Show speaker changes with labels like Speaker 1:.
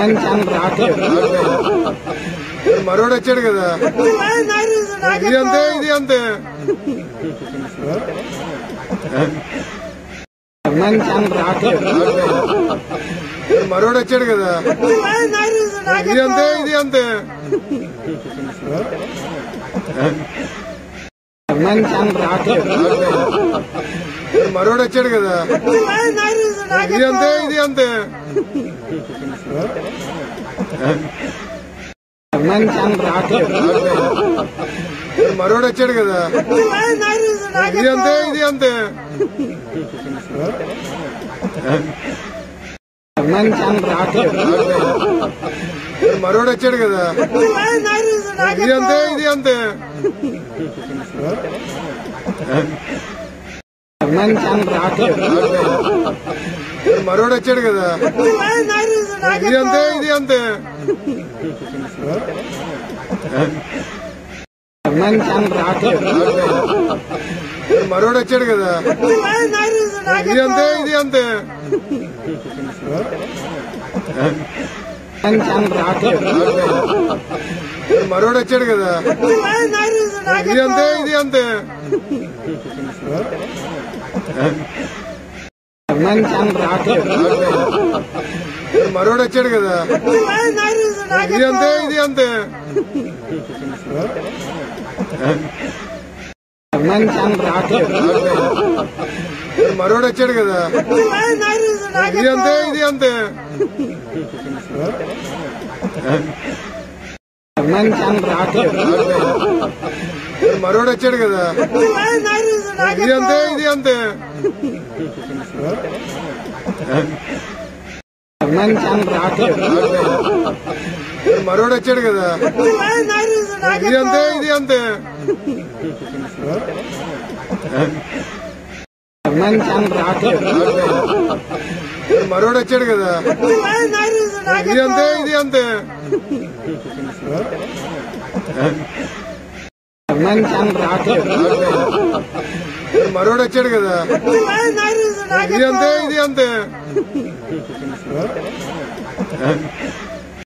Speaker 1: మరోడు వచ్చాడు కదా ఇది అంతే ఇది అంతే మరోడు వచ్చాడు కదా ఇది అంతే ఇది అంతే మరోడు వచ్చాడు కదా ఇది అంతే ఇది అంతే మరోడు వచ్చాడు కదా ఇది అంతే ఇది అంతే మరోడు వచ్చాడు కదా ఇది అంతే ఇది అంతే మరోడు వచ్చాడు కదా ఇది అంతే ఇది అంతే మరోడు వచ్చాడు కదా ఇది అంతే ఇది అంతే మరోడు వచ్చాడు కదా ఇది అంతే ఇది అంతే మరోడు వచ్చాడు కదా ఇది అంతే ఇది అంతే మరోడు వచ్చాడు కదా ఇది అంతే ఇది అంతే మరోడు వచ్చాడు కదా ఇది అంతే ఇది అంతే మరోడు వచ్చాడు కదా ఇది అంతే ఇది అంతే మరోడు వచ్చాడు కదా ఇది అంతే ఇది అంతే మరోడు వచ్చాడు కదా ఇది అంతే ఇది అంతే